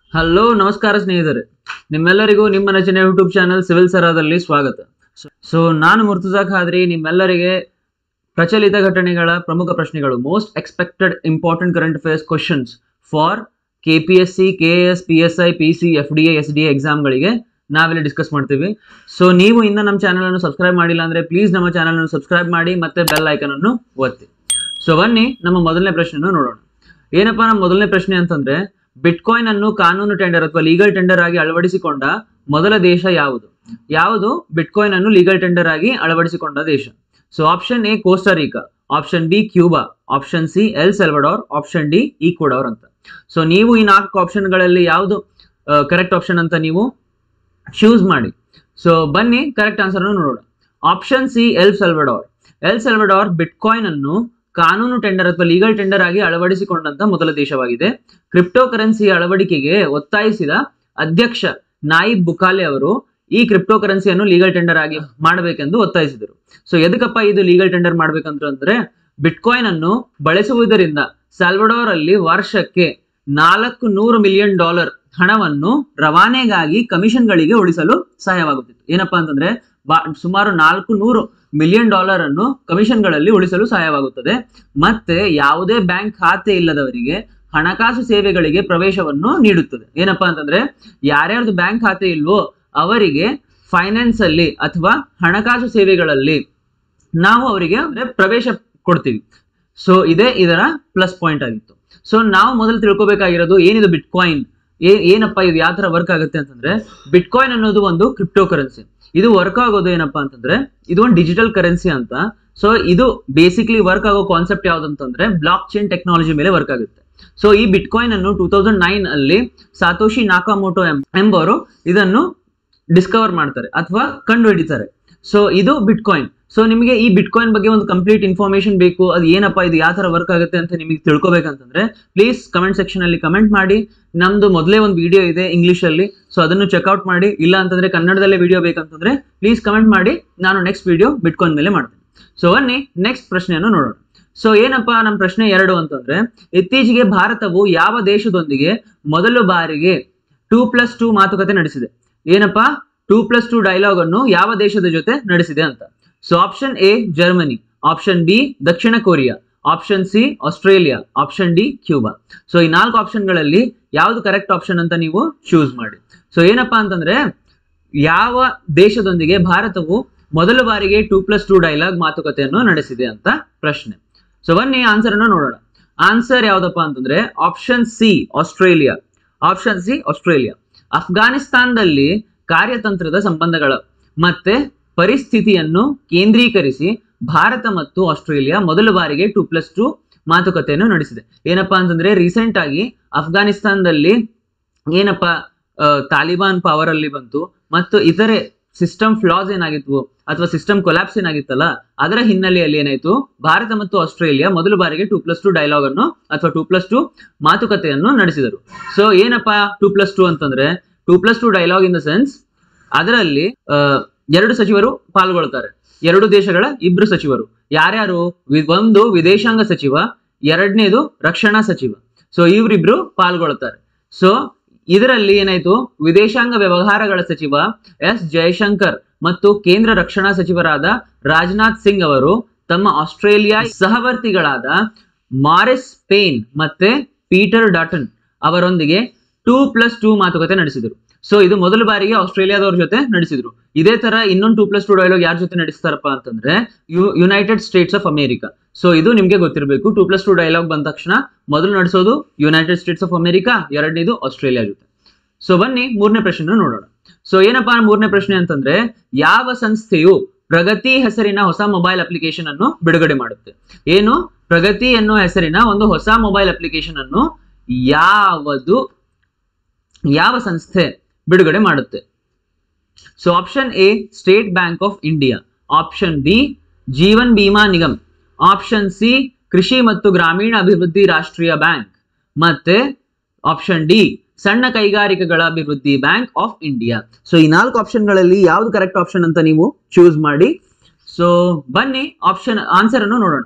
hello ನಮಸ್ಕಾರ ಸ್ನೇಹಿತರೆ ನಿಮ್ಮೆಲ್ಲರಿಗೂ ನಿಮ್ಮ ನೆಚ್ಚಿನ ಯೂಟ್ಯೂಬ್ ಚಾನಲ್ ಸಿವಿಲ್ ಸರಾದಲ್ಲಿ ಸ್ವಾಗತ ಸೊ ನಾನು ಮುರ್ತುಜಾ ಖಾದ್ರಿ ನಿಮ್ಮೆಲ್ಲರಿಗೆ ಪ್ರಚಲಿತ ಘಟನೆಗಳ ಪ್ರಮುಖ ಪ್ರಶ್ನೆಗಳು most expected important current affairs questions for K P S C K S P S I P C F D A S D ಎಕ್ಸಾಮ್ಗಳಿಗೆ ನಾವಿಲ್ಲಿ ಡಿಸ್ಕಸ್ ಮಾಡ್ತೀವಿ ಸೊ ನೀವು ಇನ್ನೂ ನಮ್ಮ ಚಾನಲನ್ನು ಸಬ್ಸ್ಕ್ರೈಬ್ ಮಾಡಿಲ್ಲ ಅಂದರೆ ಪ್ಲೀಸ್ ನಮ್ಮ ಚಾನಲನ್ನು ಸಬ್ಸ್ಕ್ರೈಬ್ ಮಾಡಿ ಮತ್ತೆ ಬೆಲ್ ಐಕನನ್ನು ಒತ್ತಿ ಸೊ ಬನ್ನಿ ನಮ್ಮ ಮೊದಲನೇ ಪ್ರಶ್ನೆಯನ್ನು ನೋಡೋಣ ಏನಪ್ಪಾ ನಮ್ಮ ಮೊದಲನೇ ಪ್ರಶ್ನೆ ಅಂತಂದ್ರೆ ಬಿಟ್ಕಾಯಿನ್ ಅನ್ನು ಕಾನೂನು ಟೆಂಡರ್ ಅಥವಾ ಲೀಗಲ್ ಟೆಂಡರ್ ಆಗಿ ಅಳವಡಿಸಿಕೊಂಡ ಮೊದಲ ದೇಶ ಯಾವುದು ಯಾವುದು ಬಿಟ್ಕಾಯಿನ್ ಅನ್ನು ಲೀಗಲ್ ಟೆಂಡರ್ ಆಗಿ ಅಳವಡಿಸಿಕೊಂಡ ದೇಶ so option A Costa Rica option B Cuba option C El Salvador option D Ecuador ಅಂತ ಸೊ ನೀವು ಈ ನಾಲ್ಕು ಆಪ್ಷನ್ಗಳಲ್ಲಿ ಯಾವುದು ಕರೆಕ್ಟ್ ಆಪ್ಷನ್ ಅಂತ ನೀವು ಚೂಸ್ ಮಾಡಿ ಸೊ ಬನ್ನಿ ಕರೆಕ್ಟ್ ಆನ್ಸರ್ ನೋಡೋಣ option C El Salvador El Salvador bitcoin ಅನ್ನು ಕಾನೂನು ಟೆಂಡರ್ ಅಥವಾ ಲೀಗಲ್ ಟೆಂಡರ್ ಆಗಿ ಅಳವಡಿಸಿಕೊಂಡಂತ ಮೊದಲ ದೇಶವಾಗಿದೆ ಕ್ರಿಪ್ಟೋ ಕರೆನ್ಸಿ ಅಳವಡಿಕೆಗೆ ಒತ್ತಾಯಿಸಿದ ಅಧ್ಯಕ್ಷ ನಾಯಿಬ್ ಬುಕಾಲೆ ಅವರು ಈ ಕ್ರಿಪ್ಟೋ ಕರೆನ್ಸಿಯನ್ನು ಲೀಗಲ್ ಟೆಂಡರ್ ಆಗಿ ಮಾಡಬೇಕೆಂದು ಒತ್ತಾಯಿಸಿದರು ಸೊ ಎದಕ್ಕಪ್ಪ ಇದು ಲೀಗಲ್ ಟೆಂಡರ್ ಮಾಡ್ಬೇಕಂತಂದ್ರೆ ಬಿಟ್ಕಾಯಿನ್ ಅನ್ನು ಬಳಸುವುದರಿಂದ ಸಾಲ್ವಡೋರ್ ಅಲ್ಲಿ ವರ್ಷಕ್ಕೆ ನಾಲ್ಕು ನೂರು ಮಿಲಿಯನ್ ಡಾಲರ್ ಹಣವನ್ನು ರವಾನೆಗಾಗಿ ಕಮಿಷನ್ಗಳಿಗೆ ಉಳಿಸಲು ಸಹಾಯವಾಗುತ್ತಿತ್ತು ಏನಪ್ಪಾ ಅಂತಂದ್ರೆ ಬಾ- ಸುಮಾರು ನಾಲ್ಕು ನೂರು ಮಿಲಿಯನ್ ಡಾಲರ್ ಅನ್ನು ಕಮಿಷನ್ಗಳಲ್ಲಿ ಉಳಿಸಲು ಸಹಾಯವಾಗುತ್ತದೆ ಮತ್ತೆ ಯಾವುದೇ ಬ್ಯಾಂಕ್ ಖಾತೆ ಇಲ್ಲದವರಿಗೆ ಹಣಕಾಸು ಸೇವೆಗಳಿಗೆ ಪ್ರವೇಶವನ್ನು ನೀಡುತ್ತದೆ ಏನಪ್ಪಾ ಅಂತಂದ್ರೆ ಯಾರ್ಯಾರ್ದು ಬ್ಯಾಂಕ್ ಖಾತೆ ಇಲ್ವೋ ಅವರಿಗೆ ಫೈನಾನ್ಸ್ ಅಲ್ಲಿ ಅಥವಾ ಹಣಕಾಸು ಸೇವೆಗಳಲ್ಲಿ ನಾವು ಅವರಿಗೆ ಅಂದ್ರೆ ಪ್ರವೇಶ ಕೊಡ್ತೀವಿ ಸೊ ಇದೇ ಇದರ ಪ್ಲಸ್ ಪಾಯಿಂಟ್ ಆಗಿತ್ತು ಸೊ ನಾವು ಮೊದಲು ತಿಳ್ಕೊಬೇಕಾಗಿರೋದು ಏನಿದು ಬಿಟ್ಕಾಯಿನ್ ಏ ಏನಪ್ಪ ಇದು ಯಾವ ತರ ವರ್ಕ್ ಆಗುತ್ತೆ ಅಂತಂದ್ರೆ ಬಿಟ್ಕಾಯಿನ್ ಅನ್ನೋದು ಒಂದು ಕ್ರಿಪ್ಟೋ ಕರೆನ್ಸಿ ಇದು ವರ್ಕ್ ಆಗೋದು ಏನಪ್ಪಾ ಅಂತಂದ್ರೆ ಇದು ಒಂದು ಡಿಜಿಟಲ್ ಕರೆನ್ಸಿ ಅಂತ ಸೊ ಇದು ಬೇಸಿಕ್ಲಿ ವರ್ಕ್ ಆಗೋ ಕಾನ್ಸೆಪ್ಟ್ ಯಾವ್ದಂತಂದ್ರೆ ಬ್ಲಾಕ್ ಚೈನ್ ಟೆಕ್ನಾಲಜಿ ಮೇಲೆ ವರ್ಕ್ ಆಗುತ್ತೆ ಸೊ ಈ ಬಿಟ್ಕಾಯಿನ್ ಅನ್ನು ಟೂ ತೌಸಂಡ್ ನೈನ್ ಅಲ್ಲಿ ಸಾತೋಶಿ ನಾಕಾಮೋಟೋ ಎಂ ಎಂಬವರು ಇದನ್ನು ಡಿಸ್ಕವರ್ ಮಾಡ್ತಾರೆ ಅಥವಾ ಕಂಡು ಹಿಡಿತಾರೆ ಸೊ ಇದು ಬಿಟ್ಕಾಯಿನ್ ಸೊ ನಿಮಗೆ ಈ ಬಿಟ್ಕಾಯಿನ್ ಬಗ್ಗೆ ಒಂದು ಕಂಪ್ಲೀಟ್ ಇನ್ಫಾರ್ಮೇಶನ್ ಬೇಕು ಅದು ಏನಪ್ಪ ಇದು ಯಾವ ತರ ವರ್ಕ್ ಆಗುತ್ತೆ ಅಂತ ನಿಮಗೆ ತಿಳ್ಕೊಬೇಕಂತಂದ್ರೆ ಪ್ಲೀಸ್ ಕಮೆಂಟ್ ಸೆಕ್ಷನ್ ಅಲ್ಲಿ ಕಮೆಂಟ್ ಮಾಡಿ ನಮ್ದು ಮೊದಲೇ ಒಂದು ವಿಡಿಯೋ ಇದೆ ಇಂಗ್ಲಿಷ್ ಅಲ್ಲಿ ಸೊ ಅದನ್ನು ಚೆಕ್ಔಟ್ ಮಾಡಿ ಇಲ್ಲ ಅಂತಂದ್ರೆ ಕನ್ನಡದಲ್ಲೇ ವಿಡಿಯೋ ಬೇಕಂತಂದ್ರೆ ಪ್ಲೀಸ್ ಕಮೆಂಟ್ ಮಾಡಿ ನಾನು ನೆಕ್ಸ್ಟ್ ವಿಡಿಯೋ ಬಿಟ್ಕಾಯಿನ್ ಮೇಲೆ ಮಾಡ್ತೀನಿ ಸೊ ಬನ್ನಿ ನೆಕ್ಸ್ಟ್ ಪ್ರಶ್ನೆಯನ್ನು ನೋಡೋಣ ಸೊ ಏನಪ್ಪಾ ನಮ್ಮ ಪ್ರಶ್ನೆ ಎರಡು ಅಂತಂದ್ರೆ ಇತ್ತೀಚೆಗೆ ಭಾರತವು ಯಾವ ದೇಶದೊಂದಿಗೆ ಮೊದಲು ಬಾರಿಗೆ ಟೂ ಪ್ಲಸ್ ಟೂ ಮಾತುಕತೆ ನಡೆಸಿದೆ ಏನಪ್ಪಾ ಟೂ ಪ್ಲಸ್ ಟೂ ಡೈಲಾಗ್ ಅನ್ನು ಯಾವ ದೇಶದ ಜೊತೆ ನಡೆಸಿದೆ ಅಂತ so option A Germany option B ದಕ್ಷಿಣ Korea option C Australia option D Cuba so ಈ ನಾಲ್ಕು ಆಪ್ಷನ್ಗಳಲ್ಲಿ ಯಾವ್ದು ಕರೆಕ್ಟ್ ಆಪ್ಷನ್ ಅಂತ ನೀವು ಚೂಸ್ ಮಾಡಿ ಸೊ ಏನಪ್ಪಾ ಅಂತಂದ್ರೆ ಯಾವ ದೇಶದೊಂದಿಗೆ ಭಾರತವು ಮೊದಲ ಬಾರಿಗೆ ಟೂ ಪ್ಲಸ್ ಟೂ ಡೈಲಾಗ್ ಮಾತುಕತೆಯನ್ನು ನಡೆಸಿದೆ ಅಂತ ಪ್ರಶ್ನೆ ಸೊ ಬನ್ನಿ ಆನ್ಸರ್ ಅನ್ನು ನೋಡೋಣ ಆನ್ಸರ್ ಯಾವ್ದಪ್ಪ ಅಂತಂದ್ರೆ option C Australia option C Australia ಅಫ್ಘಾನಿಸ್ತಾನದಲ್ಲಿ ಕಾರ್ಯತಂತ್ರದ ಸಂಬಂಧಗಳು ಮತ್ತೆ ಪರಿಸ್ಥಿತಿಯನ್ನು ಕೇಂದ್ರೀಕರಿಸಿ ಭಾರತ ಮತ್ತು ಆಸ್ಟ್ರೇಲಿಯಾ ಮೊದಲ ಬಾರಿಗೆ ಟೂ ಪ್ಲಸ್ ಟೂ ಮಾತುಕತೆಯನ್ನು ನಡೆಸಿದೆ ಏನಪ್ಪಾ ಅಂತಂದ್ರೆ ರೀಸೆಂಟ್ ಆಗಿ ಅಫ್ಘಾನಿಸ್ತಾನದಲ್ಲಿ ಏನಪ್ಪ ಆ, ತಾಲಿಬಾನ್ ಪವರ್ ಅಲ್ಲಿ ಬಂತು ಮತ್ತು ಇತರೆ ಸಿಸ್ಟಮ್ ಫ್ಲಾಸ್ ಏನಾಗಿತ್ತು ಅಥವಾ ಸಿಸ್ಟಮ್ ಕೊಲಾಪ್ಸ್ ಏನಾಗಿತ್ತಲ್ಲ ಅದರ ಹಿನ್ನೆಲೆಯಲ್ಲಿ ಏನಾಯ್ತು ಭಾರತ ಮತ್ತು ಆಸ್ಟ್ರೇಲಿಯಾ ಮೊದಲ ಬಾರಿಗೆ ಟೂ ಪ್ಲಸ್ ಟೂ ಡೈಲಾಗ್ ಅನ್ನು ಅಥವಾ ಟೂ ಪ್ಲಸ್ ಟೂ ಮಾತುಕತೆಯನ್ನು ನಡೆಸಿದರು ಸೊ ಏನಪ್ಪಾ ಟೂ ಪ್ಲಸ್ ಟೂ ಅಂತಂದ್ರೆ two plus two dialogue in the sense ಅದರಲ್ಲಿ ಆ, ಎರಡು ಸಚಿವರು ಪಾಲ್ಗೊಳ್ತಾರೆ ಎರಡು ದೇಶಗಳ ಇಬ್ರು ಸಚಿವರು ಯಾರ್ಯಾರು ವಿ- ಒಂದು ವಿದೇಶಾಂಗ ಸಚಿವ ಎರಡನೇದು ರಕ್ಷಣಾ ಸಚಿವ ಸೊ ಇವರಿಬ್ರು ಪಾಲ್ಗೊಳ್ತಾರೆ ಸೊ ಇದರಲ್ಲಿ ಏನಾಯ್ತು ವಿದೇಶಾಂಗ ವ್ಯವಹಾರಗಳ ಸಚಿವ ಎಸ್ ಜಯಶಂಕರ್ ಮತ್ತು ಕೇಂದ್ರ ರಕ್ಷಣಾ ಸಚಿವರಾದ ರಾಜನಾಥ್ ಸಿಂಗ್ ಅವರು ತಮ್ಮ ಆಸ್ಟ್ರೇಲಿಯಾ ಸಹವರ್ತಿಗಳಾದ ಮಾರಿಸ್ ಪೇನ್ ಮತ್ತೆ ಪೀಟರ್ ಡಾಟನ್ ಅವರೊಂದಿಗೆ ಟೂ ಪ್ಲಸ್ ಟೂ ಮಾತುಕತೆ ನಡೆಸಿದರು ಸೊ ಇದು ಮೊದಲ ಬಾರಿಗೆ ಆಸ್ಟ್ರೇಲಿಯಾದವ್ರ ಜೊತೆ ನಡೆಸಿದ್ರು ಇದೇ ತರ ಇನ್ನೊಂದು ಟೂ ಪ್ಲಸ್ ಟೂ ಡೈಲಾಗ್ ಯಾರ ಜೊತೆ ನಡೆಸ್ತಾರಪ್ಪ ಅಂತಂದ್ರೆ ಯು- United States of America so ಇದು ನಿಮ್ಗೆ ಗೊತ್ತಿರಬೇಕು ಟೂ ಪ್ಲಸ್ ಟೂ ಡೈಲಾಗ್ ಬಂದ ತಕ್ಷಣ ಮೊದಲು ನಡೆಸೋದು ಯುನೈಟೆಡ್ ಸ್ಟೇಟ್ಸ್ ಆಫ್ ಅಮೇರಿಕಾ ಎರಡನೇದು ಆಸ್ಟ್ರೇಲಿಯಾ ಜೊತೆ ಸೊ ಬನ್ನಿ ಮೂರನೇ ಪ್ರಶ್ನೆ ನೋಡೋಣ ಸೊ ಏನಪ್ಪಾ ಮೂರನೇ ಪ್ರಶ್ನೆ ಅಂತಂದ್ರೆ ಯಾವ ಸಂಸ್ಥೆಯು ಪ್ರಗತಿ ಹೆಸರಿನ ಹೊಸ ಮೊಬೈಲ್ ಅಪ್ಲಿಕೇಶನ್ ಅನ್ನು ಬಿಡುಗಡೆ ಮಾಡುತ್ತೆ ಏನು ಪ್ರಗತಿ ಎನ್ನುವ ಹೆಸರಿನ ಒಂದು ಹೊಸ ಮೊಬೈಲ್ ಅಪ್ಲಿಕೇಶನ್ ಅನ್ನು ಯಾವುದು ಯಾವ ಸಂಸ್ಥೆ ಬಿಡುಗಡೆ ಮಾಡುತ್ತೆ so option A State Bank of India option B Jeevan Bima Nigam option C ಕೃಷಿ ಮತ್ತು ಗ್ರಾಮೀಣ ಅಭಿವೃದ್ಧಿ ರಾಷ್ಟ್ರೀಯ ಬ್ಯಾಂಕ್ ಮತ್ತೆ ಆಪ್ಷನ್ ಡಿ ಸಣ್ಣ ಕೈಗಾರಿಕೆಗಳ ಅಭಿವೃದ್ಧಿ ಬ್ಯಾಂಕ್ ಆಫ್ ಇಂಡಿಯಾ ಸೊ ಈ ನಾಲ್ಕು ಆಪ್ಷನ್ಗಳಲ್ಲಿ ಯಾವ್ದು ಕರೆಕ್ಟ್ ಆಪ್ಷನ್ ಅಂತ ನೀವು ಚೂಸ್ ಮಾಡಿ ಸೊ ಬನ್ನಿ ಆಪ್ಷನ್ ಆನ್ಸರ್ ಅನ್ನು ನೋಡೋಣ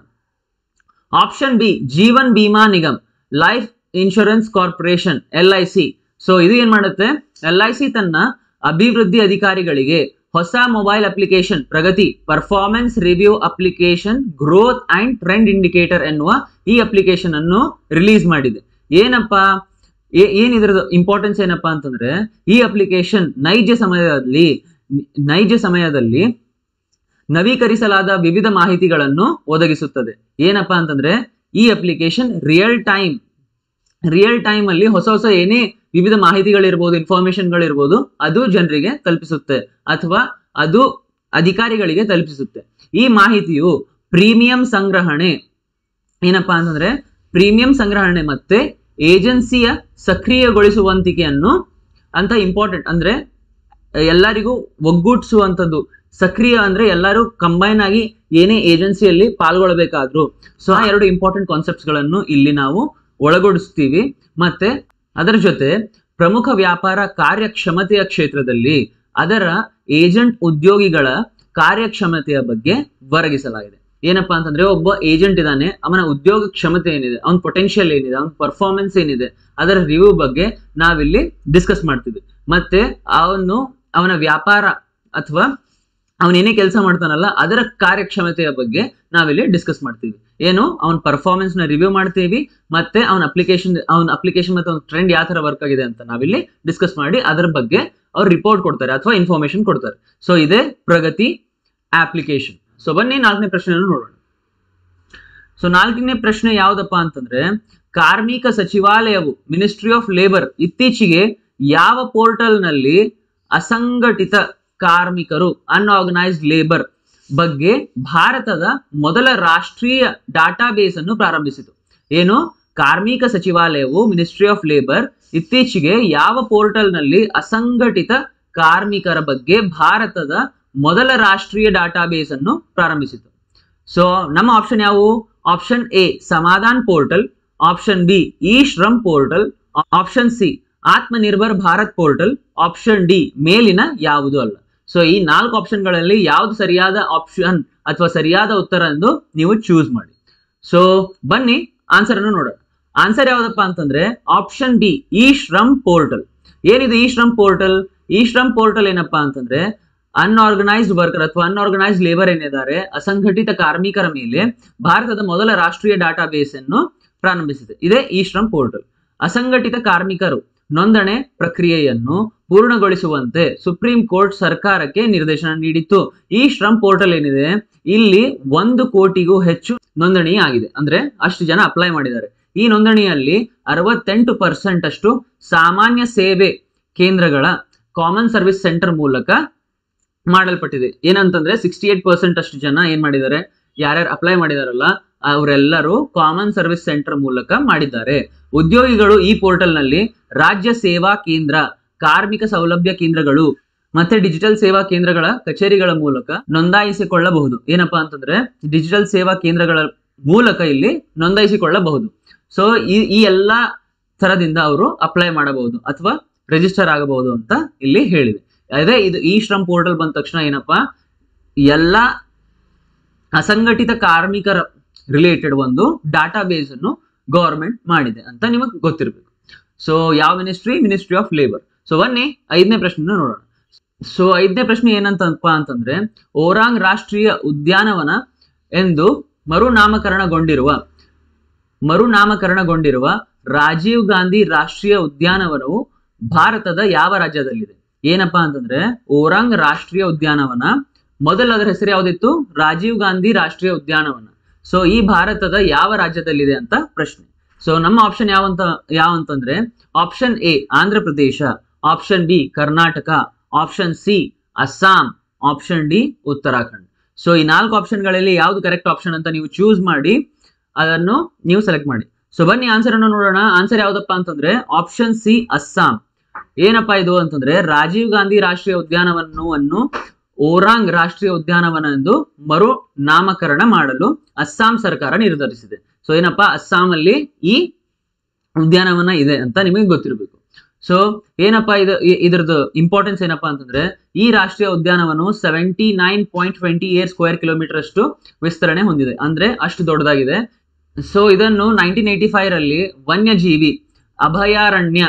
option B Jeevan Bima Nigam Life Insurance Corporation L I C so ಇದು ಏನ್ ಮಾಡುತ್ತೆ ಎಲ್ ಐ ಸಿ ತನ್ನ ಅಭಿವೃದ್ಧಿ ಅಧಿಕಾರಿಗಳಿಗೆ ಹೊಸ mobile application Pragati performance review application growth and trend indicator ಎನ್ನುವ ಈ ಅಪ್ಲಿಕೇಶನ್ ಅನ್ನು ರಿಲೀಸ್ ಮಾಡಿದೆ ಏನಪ್ಪಾ ಏ- ಏನ್ ಇದ್ರದ್ದು ಇಂಪಾರ್ಟೆನ್ಸ್ ಏನಪ್ಪಾ ಅಂತಂದ್ರೆ ಈ ಅಪ್ಲಿಕೇಶನ್ ನೈಜ ಸಮಯದಲ್ಲಿ ನೈಜ ಸಮಯದಲ್ಲಿ ನವೀಕರಿಸಲಾದ ವಿವಿಧ ಮಾಹಿತಿಗಳನ್ನು ಒದಗಿಸುತ್ತದೆ ಏನಪ್ಪಾ ಅಂತಂದ್ರೆ ಈ application real time real time ಅಲ್ಲಿ ಹೊಸ ಹೊಸ ಏನೇ ವಿವಿಧ ಮಾಹಿತಿಗಳಿರ್ಬೋದು ಇನ್ಫಾರ್ಮೇಶನ್ಗಳಿರ್ಬೋದು ಅದು ಜನರಿಗೆ ತಲುಪಿಸುತ್ತೆ ಅಥವಾ ಅದು ಅಧಿಕಾರಿಗಳಿಗೆ ತಲುಪಿಸುತ್ತೆ ಈ ಮಾಹಿತಿಯು ಪ್ರೀಮಿಯಂ ಸಂಗ್ರಹಣೆ ಏನಪ್ಪಾ ಅಂತಂದ್ರೆ ಪ್ರೀಮಿಯಂ ಸಂಗ್ರಹಣೆ ಮತ್ತೆ ಏಜೆನ್ಸಿಯ ಸಕ್ರಿಯಗೊಳಿಸುವಂತಿಕೆಯನ್ನು ಅಂತ ಇಂಪಾರ್ಟೆಂಟ್ ಅಂದ್ರೆ ಎಲ್ಲರಿಗೂ ಒಗ್ಗೂಡಿಸುವಂಥದ್ದು ಸಕ್ರಿಯ ಅಂದ್ರೆ ಎಲ್ಲರೂ ಕಂಬೈನ್ ಆಗಿ ಏನೇ ಏಜೆನ್ಸಿಯಲ್ಲಿ ಪಾಲ್ಗೊಳ್ಬೇಕಾದ್ರು ಸೊ ಆ ಎರಡು ಇಂಪಾರ್ಟೆಂಟ್ ಕಾನ್ಸೆಪ್ಟ್ಸ್ ಗಳನ್ನು ಇಲ್ಲಿ ನಾವು ಒಳಗೊಡಿಸ್ತೀವಿ ಮತ್ತೆ ಅದರ ಜೊತೆ ಪ್ರಮುಖ ವ್ಯಾಪಾರ ಕಾರ್ಯಕ್ಷಮತೆಯ ಕ್ಷೇತ್ರದಲ್ಲಿ ಅದರ ಏಜೆಂಟ್ ಉದ್ಯೋಗಿಗಳ ಕಾರ್ಯಕ್ಷಮತೆಯ ಬಗ್ಗೆ ಒದಗಿಸಲಾಗಿದೆ ಏನಪ್ಪಾ ಅಂತಂದ್ರೆ ಒಬ್ಬ ಏಜೆಂಟ್ ಇದ್ದಾನೆ ಅವನ ಉದ್ಯೋಗ ಕ್ಷಮತೆ ಏನಿದೆ ಅವನ ಪೊಟೆನ್ಷಿಯಲ್ ಏನಿದೆ ಅವನ ಪರ್ಫಾರ್ಮೆನ್ಸ್ ಏನಿದೆ ಅದರ ರಿವ್ಯೂ ಬಗ್ಗೆ ನಾವಿಲ್ಲಿ ಡಿಸ್ಕಸ್ ಮಾಡ್ತೀವಿ ಮತ್ತೆ ಅವನು ಅವನ ವ್ಯಾಪಾರ ಅಥವಾ ಅವನೇನೇ ಕೆಲಸ ಮಾಡ್ತಾನಲ್ಲ ಅದರ ಕಾರ್ಯಕ್ಷಮತೆಯ ಬಗ್ಗೆ ನಾವಿಲ್ಲಿ ಡಿಸ್ಕಸ್ ಮಾಡ್ತೀವಿ ಏನು ಅವನ ಪರ್ಫಾರ್ಮೆನ್ಸ್ ನ ರಿವ್ಯೂ ಮಾಡ್ತೀವಿ ಮತ್ತೆ ಅವನ ಅಪ್ಲಿಕೇಶನ್ ಅವನ ಅಪ್ಲಿಕೇಶನ್ ಮತ್ತೆ ಅವ್ನ ಟ್ರೆಂಡ್ ಯಾವ ತರ ವರ್ಕ್ ಆಗಿದೆ ಅಂತ ನಾವಿಲ್ಲಿ ಡಿಸ್ಕಸ್ ಮಾಡಿ ಅದರ ಬಗ್ಗೆ ಅವ್ರು ರಿಪೋರ್ಟ್ ಕೊಡ್ತಾರೆ ಅಥವಾ ಇನ್ಫಾರ್ಮೇಶನ್ ಕೊಡ್ತಾರೆ ಸೊ ಇದೇ ಪ್ರಗತಿ ಅಪ್ಲಿಕೇಶನ್ ಸೊ ಬನ್ನಿ ನಾಲ್ಕನೇ ಪ್ರಶ್ನೆಯನ್ನು ನೋಡೋಣ ಸೊ ನಾಲ್ಕನೇ ಪ್ರಶ್ನೆ ಯಾವ್ದಪ್ಪ ಅಂತಂದ್ರೆ ಕಾರ್ಮಿಕ ಸಚಿವಾಲಯವು ಮಿನಿಸ್ಟ್ರಿ ಆಫ್ ಲೇಬರ್ ಇತ್ತೀಚೆಗೆ ಯಾವ ಪೋರ್ಟಲ್ ನಲ್ಲಿ ಅಸಂಘಟಿತ ಕಾರ್ಮಿಕರು ಅನ್ಆರ್ಗನೈಸ್ಡ್ ಲೇಬರ್ ಬಗ್ಗೆ ಭಾರತದ ಮೊದಲ ರಾಷ್ಟ್ರೀಯ ಡಾಟಾಬೇಸ್ ಅನ್ನು ಪ್ರಾರಂಭಿಸಿತು ಏನು ಕಾರ್ಮಿಕ ಸಚಿವಾಲಯವು ಮಿನಿಸ್ಟ್ರಿ ಆಫ್ ಲೇಬರ್ ಇತ್ತೀಚೆಗೆ ಯಾವ ಪೋರ್ಟಲ್ ನಲ್ಲಿ ಅಸಂಘಟಿತ ಕಾರ್ಮಿಕರ ಬಗ್ಗೆ ಭಾರತದ ಮೊದಲ ರಾಷ್ಟ್ರೀಯ ಡಾಟಾಬೇಸ್ ಅನ್ನು ಪ್ರಾರಂಭಿಸಿತು ಸೊ ನಮ್ಮ ಆಪ್ಷನ್ ಯಾವುವು option A Samadhan portal option B E Shram portal option C Atmanirbhar Bharat portal option D ಮೇಲಿನ ಯಾವುದು ಅಲ್ಲ ಸೊ ಈ ನಾಲ್ಕು ಆಪ್ಷನ್ಗಳಲ್ಲಿ ಯಾವ್ದು ಸರಿಯಾದ ಆಪ್ಷನ್ ಅಥವಾ ಸರಿಯಾದ ಉತ್ತರ ಎಂದು ನೀವು ಚೂಸ್ ಮಾಡಿ ಸೊ ಬನ್ನಿ ಆನ್ಸರ್ ಅನ್ನು ನೋಡೋಣ ಆನ್ಸರ್ ಯಾವ್ದಪ್ಪ ಅಂತಂದ್ರೆ option D E Shram portal ಏನಿದೆ E Shram portal E Shram portal ಏನಪ್ಪಾ ಅಂತಂದ್ರೆ ಅನ್ಆರ್ಗನೈಸ್ಡ್ ವರ್ಕರ್ ಅಥವಾ ಅನ್ಆರ್ಗನೈಸ್ಡ್ ಲೇಬರ್ ಏನಿದ್ದಾರೆ ಅಸಂಘಟಿತ ಕಾರ್ಮಿಕರ ಮೇಲೆ ಭಾರತದ ಮೊದಲ ರಾಷ್ಟ್ರೀಯ ಡಾಟಾ ಬೇಸ್ ಅನ್ನು ಪ್ರಾರಂಭಿಸಿದೆ ಇದೇ ಈ ಶ್ರಮ್ ಪೋರ್ಟಲ್ ಅಸಂಘಟಿತ ಕಾರ್ಮಿಕರು ನೋಂದಣಿ ಪ್ರಕ್ರಿಯೆಯನ್ನು ಪೂರ್ಣಗೊಳಿಸುವಂತೆ ಸುಪ್ರೀಂ ಕೋರ್ಟ್ ಸರ್ಕಾರಕ್ಕೆ ನಿರ್ದೇಶನ ನೀಡಿತ್ತು ಈ ಶ್ರಮ್ ಪೋರ್ಟಲ್ ಏನಿದೆ ಇಲ್ಲಿ ಒಂದು ಕೋಟಿಗೂ ಹೆಚ್ಚು ನೋಂದಣಿ ಆಗಿದೆ ಅಂದ್ರೆ ಅಷ್ಟು ಜನ ಅಪ್ಲೈ ಮಾಡಿದ್ದಾರೆ ಈ ನೋಂದಣಿಯಲ್ಲಿ ಅರವತ್ತೆಂಟು ಪರ್ಸೆಂಟ್ ಅಷ್ಟು ಸಾಮಾನ್ಯ ಸೇವೆ ಕೇಂದ್ರಗಳ ಕಾಮನ್ ಸರ್ವಿಸ್ ಸೆಂಟರ್ ಮೂಲಕ ಮಾಡಲ್ಪಟ್ಟಿದೆ ಏನಂತಂದ್ರೆ ಸಿಕ್ಸ್ಟಿ ಏಟ್ ಪರ್ಸೆಂಟ್ ಅಷ್ಟು ಜನ ಏನ್ ಮಾಡಿದ್ದಾರೆ ಯಾರ್ಯಾರು ಅಪ್ಲೈ ಮಾಡಿದಾರಲ್ಲ ಅವರೆಲ್ಲರೂ ಕಾಮನ್ ಸರ್ವಿಸ್ ಸೆಂಟರ್ ಮೂಲಕ ಮಾಡಿದ್ದಾರೆ ಉದ್ಯೋಗಿಗಳು ಈ ಪೋರ್ಟಲ್ ನಲ್ಲಿ ರಾಜ್ಯ ಸೇವಾ ಕೇಂದ್ರ ಕಾರ್ಮಿಕ ಸೌಲಭ್ಯ ಕೇಂದ್ರಗಳು ಮತ್ತೆ ಡಿಜಿಟಲ್ ಸೇವಾ ಕೇಂದ್ರಗಳ ಕಚೇರಿಗಳ ಮೂಲಕ ನೋಂದಾಯಿಸಿಕೊಳ್ಳಬಹುದು ಏನಪ್ಪಾ ಅಂತಂದ್ರೆ ಡಿಜಿಟಲ್ ಸೇವಾ ಕೇಂದ್ರಗಳ ಮೂಲಕ ಇಲ್ಲಿ ನೋಂದಾಯಿಸಿಕೊಳ್ಳಬಹುದು ಸೊ ಈ ಈ ಎಲ್ಲಾ ತರದಿಂದ ಅವರು ಅಪ್ಲೈ ಮಾಡಬಹುದು ಅಥವಾ ರಿಜಿಸ್ಟರ್ ಆಗಬಹುದು ಅಂತ ಇಲ್ಲಿ ಹೇಳಿದೆ ಅದೇ ಇದು ಈ ಶ್ರಮ್ ಪೋರ್ಟಲ್ ಬಂದ ತಕ್ಷಣ ಏನಪ್ಪಾ ಎಲ್ಲ ಅಸಂಘಟಿತ ಕಾರ್ಮಿಕರ ರಿಲೇಟೆಡ್ ಒಂದು ಡಾಟಾ ಬೇಸ್ ಅನ್ನು ಗವರ್ಮೆಂಟ್ ಮಾಡಿದೆ ಅಂತ ನಿಮಗೆ ಗೊತ್ತಿರಬೇಕು ಸೊ ಯಾವ ministry ministry of labour so ಬನ್ನಿ ಐದನೇ ಪ್ರಶ್ನೆ ನೋಡೋಣ ಸೊ ಐದನೇ ಪ್ರಶ್ನೆ ಏನಂತಪ್ಪ ಅಂತಂದ್ರೆ ಓರಾಂಗ್ ರಾಷ್ಟ್ರೀಯ ಉದ್ಯಾನವನ ಎಂದು ಮರುನಾಮಕರಣಗೊಂಡಿರುವ ಮರುನಾಮಕರಣಗೊಂಡಿರುವ ರಾಜೀವ್ ಗಾಂಧಿ ರಾಷ್ಟ್ರೀಯ ಉದ್ಯಾನವನವು ಭಾರತದ ಯಾವ ರಾಜ್ಯದಲ್ಲಿದೆ ಏನಪ್ಪಾ ಅಂತಂದ್ರೆ ಓರಾಂಗ್ ರಾಷ್ಟ್ರೀಯ ಉದ್ಯಾನವನ ಮೊದಲ ಅದರ ಹೆಸರು ಯಾವ್ದಿತ್ತು ರಾಜೀವ್ ಗಾಂಧಿ ರಾಷ್ಟ್ರೀಯ ಉದ್ಯಾನವನ ಸೊ ಈ ಭಾರತದ ಯಾವ ರಾಜ್ಯದಲ್ಲಿದೆ ಅಂತ ಪ್ರಶ್ನೆ ಸೊ ನಮ್ಮ ಆಪ್ಷನ್ ಯಾವಂತ ಯಾವ ಅಂತಂದ್ರೆ option A Andhra Pradesh option B Karnataka option C Assam option D Uttarakhand so ಈ ನಾಲ್ಕು ಆಪ್ಷನ್ಗಳಲ್ಲಿ ಯಾವ್ದು ಕರೆಕ್ಟ್ ಆಪ್ಷನ್ ಅಂತ ನೀವು ಚೂಸ್ ಮಾಡಿ ಅದನ್ನು ನೀವು ಸೆಲೆಕ್ಟ್ ಮಾಡಿ ಸೊ ಬನ್ನಿ ಆನ್ಸರ್ ಅನ್ನು ನೋಡೋಣ ಆನ್ಸರ್ ಯಾವ್ದಪ್ಪ ಅಂತಂದ್ರೆ ಆಪ್ಷನ್ ಸಿ ಅಸ್ಸಾಂ ಏನಪ್ಪಾ ಇದು ಅಂತಂದ್ರೆ ರಾಜೀವ್ ಗಾಂಧಿ ರಾಷ್ಟ್ರೀಯ ಉದ್ಯಾನವನವನ್ನು ಓರಾಂಗ್ ರಾಷ್ಟ್ರೀಯ ಉದ್ಯಾನವನ ಎಂದು ಮರು ನಾಮಕರಣ ಮಾಡಲು ಅಸ್ಸಾಂ ಸರ್ಕಾರ ನಿರ್ಧರಿಸಿದೆ ಸೊ ಏನಪ್ಪಾ ಅಸ್ಸಾಂ ಅಲ್ಲಿ ಈ ಉದ್ಯಾನವನ ಇದೆ ಅಂತ ನಿಮಗೆ ಗೊತ್ತಿರಬೇಕು ಸೊ ಏನಪ್ಪಾ ಇದು ಇ- ಇದ್ರದ್ದು ಇಂಪಾರ್ಟೆನ್ಸ್ ಏನಪ್ಪಾ ಅಂತಂದ್ರೆ ಈ ರಾಷ್ಟ್ರೀಯ ಉದ್ಯಾನವನವು seventy nine point twenty air square kilometre ಅಷ್ಟು ವಿಸ್ತರಣೆ ಹೊಂದಿದೆ ಅಂದ್ರೆ ಅಷ್ಟು ದೊಡ್ಡದಾಗಿದೆ ಸೊ ಇದನ್ನು ನೈನ್ಟೀನ್ ಏಯ್ಟಿ ಫೈವ್ ರಲ್ಲಿ ವನ್ಯಜೀವಿ ಅಭಯಾರಣ್ಯ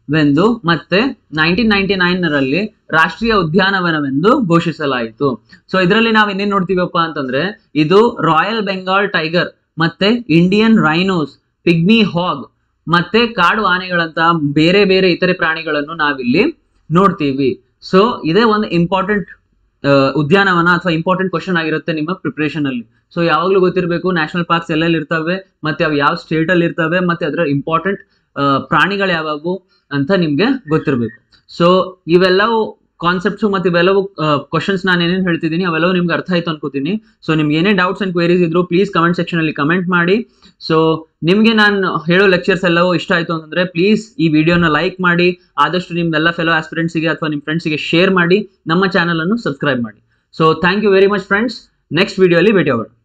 ವೆಂದು ಮತ್ತೆ ನೈನ್ಟೀನ್ ನೈನ್ಟಿ ನೈನ್ ರಾಷ್ಟ್ರೀಯ ಉದ್ಯಾನವನವೆಂದು ಘೋಷಿಸಲಾಯಿತು ಸೊ ಇದರಲ್ಲಿ ನಾವು ಇನ್ನೇನ್ ನೋಡ್ತೀವಪ್ಪ ಅಂತಂದ್ರೆ ಇದು ರಾಯಲ್ ಬೆಂಗಾಲ್ ಟೈಗರ್ ಮತ್ತೆ ಇಂಡಿಯನ್ ರೈನೋಸ್ ಪಿಗ್ಮಿ ಹಾಗ್ ಮತ್ತೆ ಕಾಡು ಆನೆಗಳಂತ ಬೇರೆ ಬೇರೆ ಇತರೆ ಪ್ರಾಣಿಗಳನ್ನು ನಾವಿಲ್ಲಿ ನೋಡ್ತೀವಿ ಸೊ ಇದೇ ಒಂದು ಇಂಪಾರ್ಟೆಂಟ್ ಉದ್ಯಾನವನ ಅಥವಾ ಇಂಪಾರ್ಟೆಂಟ್ ಕ್ವಶನ್ ಆಗಿರುತ್ತೆ ನಿಮ್ಮ ಪ್ರಿಪ್ರೇಷನ್ ಅಲ್ಲಿ ಸೊ ಯಾವಾಗಲೂ ಗೊತ್ತಿರಬೇಕು ನ್ಯಾಷನಲ್ ಪಾರ್ಕ್ಸ್ ಎಲ್ಲೆಲ್ಲಿ ಇರ್ತವೆ ಮತ್ತೆ ಅವು ಯಾವ ಸ್ಟೇಟ್ ಅಲ್ಲಿ ಇರ್ತವೆ ಮತ್ತೆ ಅದರ ಇಂಪಾರ್ಟೆಂಟ್ ಪ್ರಾಣಿಗಳು ಯಾವ್ಯಾವು ಅಂತ ನಿಮ್ಗೆ ಗೊತ್ತಿರಬೇಕು ಸೊ ಇವೆಲ್ಲವೂ ಕಾನ್ಸೆಪ್ಟ್ಸ್ ಮತ್ತೆ ಇವೆಲ್ಲವೂ ಕ್ವಶನ್ಸ್ ನಾನು ಏನೇನು ಹೇಳ್ತಿದ್ದೀನಿ ಅವೆಲ್ಲವೂ ನಿಮ್ಗೆ ಅರ್ಥ ಆಯ್ತು ಅನ್ಕೋತೀನಿ ಸೊ ನಿಮ್ಗೆ ಏನೇ ಡೌಟ್ಸ್ ಅಂಡ್ ಕ್ವೇರೀಸ್ ಇದ್ರು ಪ್ಲೀಸ್ ಕಮೆಂಟ್ ಸೆಕ್ಷನ್ ಅಲ್ಲಿ ಕಮೆಂಟ್ ಮಾಡಿ ಸೊ ನಿಮ್ಗೆ ನಾನು ಹೇಳೋ ಲೆಕ್ಚರ್ಸ್ ಎಲ್ಲವೂ ಇಷ್ಟ ಆಯ್ತು ಅಂತಂದ್ರೆ ಪ್ಲೀಸ್ ಈ ವಿಡಿಯೋನ ಲೈಕ್ ಮಾಡಿ ಆದಷ್ಟು ನಿಮ್ಮೆಲ್ಲ ಫೆಲೋ ಆಸ್ಪಿರೆಂಟ್ಸ್ಗೆ ಅಥವಾ ನಿಮ್ಮ ಫ್ರೆಂಡ್ಸ್ಗೆ ಶೇರ್ ಮಾಡಿ ನಮ್ಮ ಚಾನಲ್ ಅನ್ನು ಸಬ್ಸ್ಕ್ರೈಬ್ ಮಾಡಿ so thank you very much friends next ವಿಡಿಯೋಲಿ ಭೇಟಿ ಹೋಗೋಣ